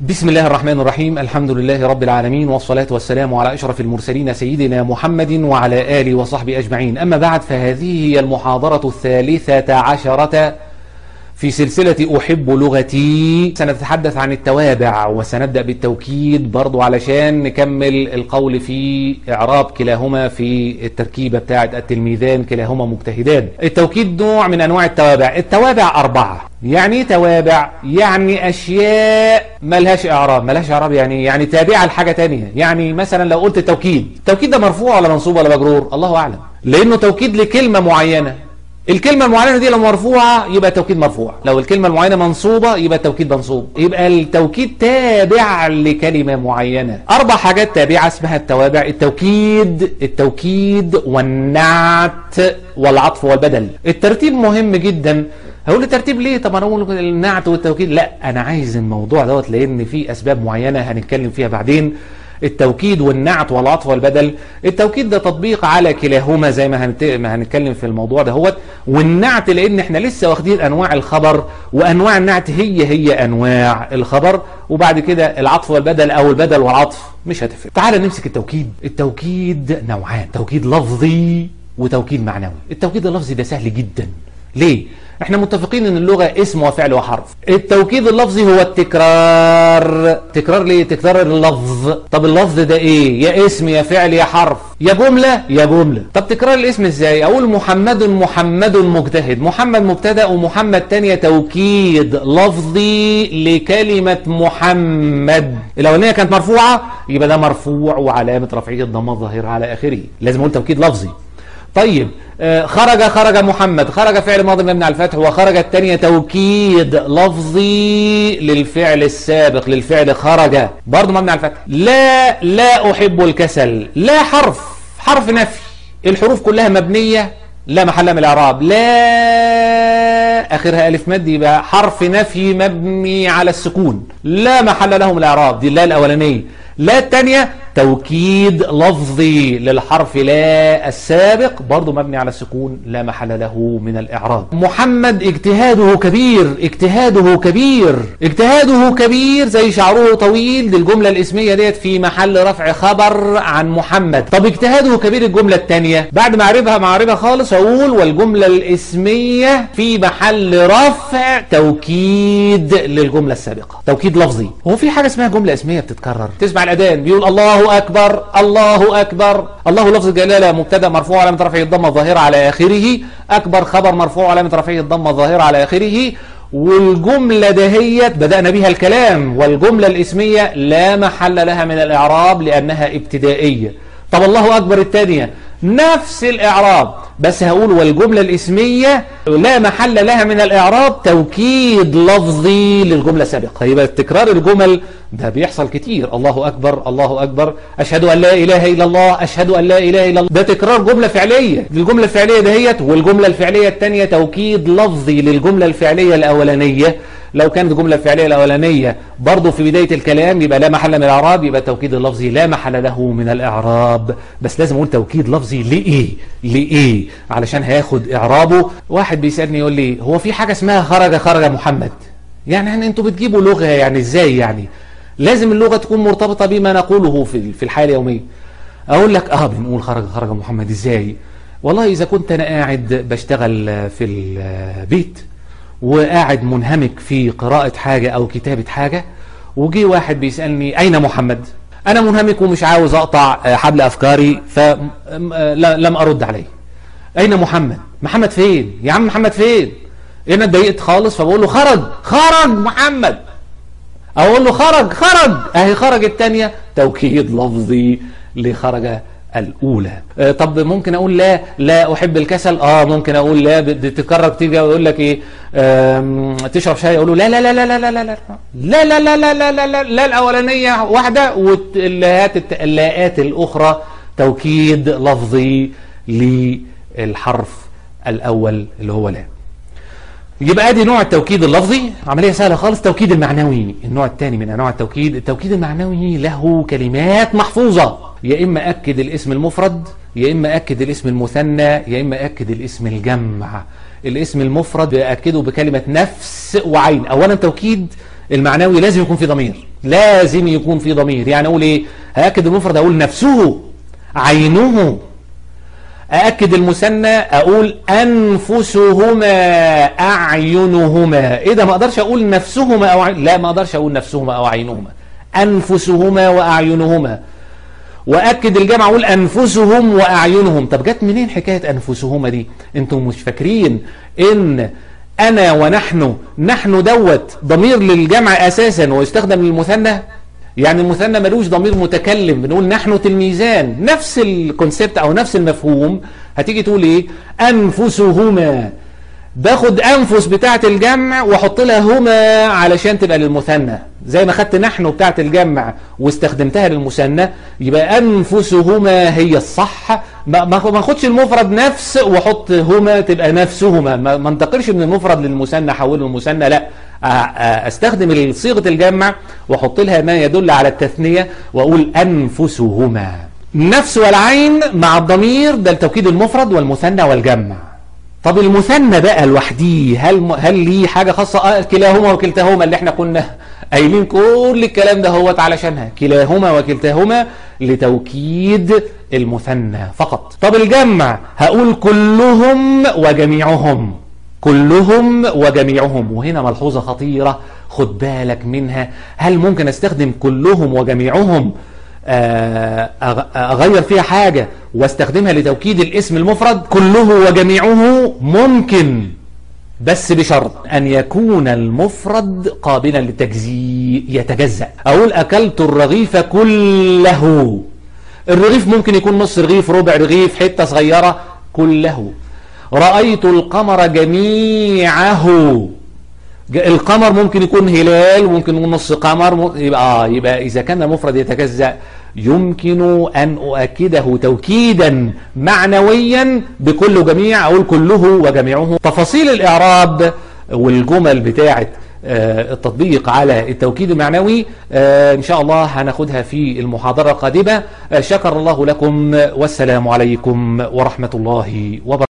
بسم الله الرحمن الرحيم الحمد لله رب العالمين والصلاة والسلام على أشرف المرسلين سيدنا محمد وعلى آله وصحبه أجمعين أما بعد فهذه هي المحاضرة الثالثة عشرة في سلسلة أحب لغتي سنتحدث عن التوابع وسنبدأ بالتوكيد برضو علشان نكمل القول في إعراب كلاهما في التركيبة بتاعة التلميذان كلاهما مجتهدان التوكيد نوع من أنواع التوابع التوابع أربعة يعني توابع يعني أشياء ملهاش إعراب ملهاش إعراب يعني يعني تابعة لحاجة تانية يعني مثلا لو قلت توكيد التوكيد ده مرفوع ولا منصوب ولا مجرور الله أعلم لأنه توكيد لكلمة معينة الكلمة المعينة دي لو مرفوعة يبقى التوكيد مرفوع لو الكلمة المعينة منصوبة يبقى التوكيد منصوب يبقى التوكيد تابع لكلمة معينة أربع حاجات تابعة اسمها التوابع التوكيد التوكيد والنعت والعطف والبدل الترتيب مهم جدا هقول الترتيب ليه طب انا اقول النعت والتوكيد لا انا عايز الموضوع دوت لان في اسباب معينة هنتكلم فيها بعدين التوكيد والنعت والعطف والبدل التوكيد ده تطبيق على كلاهما زي ما, هنت... ما هنتكلم في الموضوع ده هوت والنعت لان احنا لسه واخدين انواع الخبر وانواع النعت هي هي انواع الخبر وبعد كده العطف والبدل او البدل والعطف مش هتفرق تعال نمسك التوكيد التوكيد نوعان توكيد لفظي وتوكيد معنوي التوكيد اللفظي ده سهل جدا ليه احنا متفقين ان اللغة اسم وفعل وحرف التوكيد اللفظي هو التكرار تكرار ليه تكرار اللفظ طب اللفظ ده ايه يا اسم يا فعل يا حرف يا جملة يا جملة طب تكرار الاسم ازاي اقول محمد محمد مجتهد محمد مبتدا ومحمد تانية توكيد لفظي لكلمة محمد الاولانية كانت مرفوعة يبقى ده مرفوع وعلامة رفعه الضمه الظاهرة على اخره لازم اقول توكيد لفظي طيب خرج خرج محمد خرج فعل ماضي مبني على الفتح وخرج الثانية توكيد لفظي للفعل السابق للفعل خرج برضه مبني على الفتح لا لا أحب الكسل لا حرف حرف نفي الحروف كلها مبنية لا محل من الإعراب لا آخرها ألف مد يبقى حرف نفي مبني على السكون لا محل له من الإعراب دي اللا الأولانية لا الثانية توكيد لفظي للحرف لا السابق برضه مبني على السكون لا محل له من الإعراب محمد اجتهاده كبير اجتهاده كبير اجتهاده كبير زي شعره طويل دي الجملة الاسمية ديت في محل رفع خبر عن محمد طب اجتهاده كبير الجملة الثانية بعد ما اعرفها معرفها خالص اقول والجملة الاسمية في محل رفع توكيد للجملة السابقة توكيد لفظي هو في حاجة اسمها جملة اسمية بتتكرر تسمع الأذان بيقول الله الله أكبر الله أكبر الله لفظ جلالة مبتدا مرفوع علامة رفعه الضمة الظاهرة على آخره أكبر خبر مرفوع علامة رفعه الضمة الظاهرة على آخره والجملة دهيت بدأنا بها الكلام والجملة الاسمية لا محل لها من الإعراب لأنها ابتدائية طب الله أكبر الثانية نفس الإعراب بس هقول والجملة الاسمية لا محل لها من الإعراب توكيد لفظي للجملة السابقة يبقى تكرار الجمل ده بيحصل كتير الله أكبر الله أكبر أشهد أن لا إله إلا الله أشهد أن لا إله إلا الله ده تكرار جملة فعلية الجملة الفعلية دهيت والجملة الفعلية الثانية توكيد لفظي للجملة الفعلية الأولانية لو كانت الجملة الفعلية الأولانية برضه في بداية الكلام يبقى لا محل من الإعراب يبقى التوكيد اللفظي لا محل له من الإعراب بس لازم أقول توكيد لفظي لإيه لإيه علشان هياخد إعرابه واحد بيسألني يقول لي هو في حاجة اسمها خرج خرج محمد يعني انتوا بتجيبوا لغة يعني ازاي يعني لازم اللغة تكون مرتبطة بما نقوله في في الحياة اليومية اقول لك اه بنقول خرج خرج محمد ازاي والله اذا كنت انا قاعد بشتغل في البيت وقاعد منهمك في قراءة حاجة او كتابة حاجة وجي واحد بيسألني اين محمد انا منهمك ومش عاوز اقطع حبل افكاري فلم ارد عليه اين محمد محمد فين يا عم محمد فين انا اتضايقت خالص فبقول له خرج خرج محمد اقول له خرج خرج اهي خرج الثانيه توكيد لفظي لخرج الاولى آه طب ممكن اقول لا لا احب الكسل اه ممكن اقول لا بتتكرر كتير يقول لك ايه تشرب شاي اقول له لا لا لا لا لا لا لا لا لا لا لا لا لا لا لا الاولانيه واحده واللاءات اللاءات الاخرى توكيد لفظي للحرف الاول اللي هو لا يبقى ادي نوع التوكيد اللفظي عمليه سهله خالص التوكيد المعنوي النوع الثاني من انواع التوكيد التوكيد المعنوي له كلمات محفوظه يا اما اكد الاسم المفرد يا اما اكد الاسم المثنى يا اما اكد الاسم الجمع الاسم المفرد باكده بكلمه نفس وعين اولا توكيد المعنوي لازم يكون في ضمير لازم يكون في ضمير يعني اقول ايه هاكد المفرد اقول نفسه عينه أأكد المثنى أقول أنفسهما أعينهما إيه ده ما أقدرش أقول نفسهما أو عين... لا ما أقدرش أقول نفسهما أو عينهما أنفسهما وأعينهما وأكد الجمع أقول أنفسهم وأعينهم طب جت منين حكاية أنفسهما دي أنتم مش فاكرين إن أنا ونحن نحن دوت ضمير للجمع أساسا ويستخدم للمثنى يعني المثنى ملوش ضمير متكلم بنقول نحن تلميذان نفس الكونسيبت او نفس المفهوم هتيجي تقول ايه انفسهما باخد انفس بتاعه الجمع واحط لها هما علشان تبقى للمثنى زي ما خدت نحن بتاعه الجمع واستخدمتها للمثنى يبقى انفسهما هي الصح ما ما اخدش المفرد نفس واحط هما تبقى نفسهما ما انتقلش من المفرد للمثنى احوله للمثنى لا استخدم صيغه الجمع واحط لها ما يدل على التثنيه واقول انفسهما النفس والعين مع الضمير ده التوكيد المفرد والمثنى والجمع طب المثنى بقى لوحديه هل هل ليه حاجه خاصه آه كلاهما وكلتاهما اللي احنا كنا قايلين كل الكلام ده هو علشانها كلاهما وكلتاهما لتوكيد المثنى فقط طب الجمع هقول كلهم وجميعهم كلهم وجميعهم وهنا ملحوظة خطيرة خد بالك منها هل ممكن استخدم كلهم وجميعهم اغير فيها حاجة واستخدمها لتوكيد الاسم المفرد كله وجميعه ممكن بس بشرط أن يكون المفرد قابلا للتجزيء يتجزأ أقول أكلت الرغيف كله الرغيف ممكن يكون نص رغيف ربع رغيف حتة صغيرة كله رأيت القمر جميعه القمر ممكن يكون هلال ممكن يكون نص قمر يبقى يبقى إذا كان المفرد يتجزأ يمكن أن أؤكده توكيدا معنويا بكل جميع أقول كله وجميعه تفاصيل الإعراب والجمل بتاعة التطبيق على التوكيد المعنوي إن شاء الله هناخدها في المحاضرة القادمة شكر الله لكم والسلام عليكم ورحمة الله وبركاته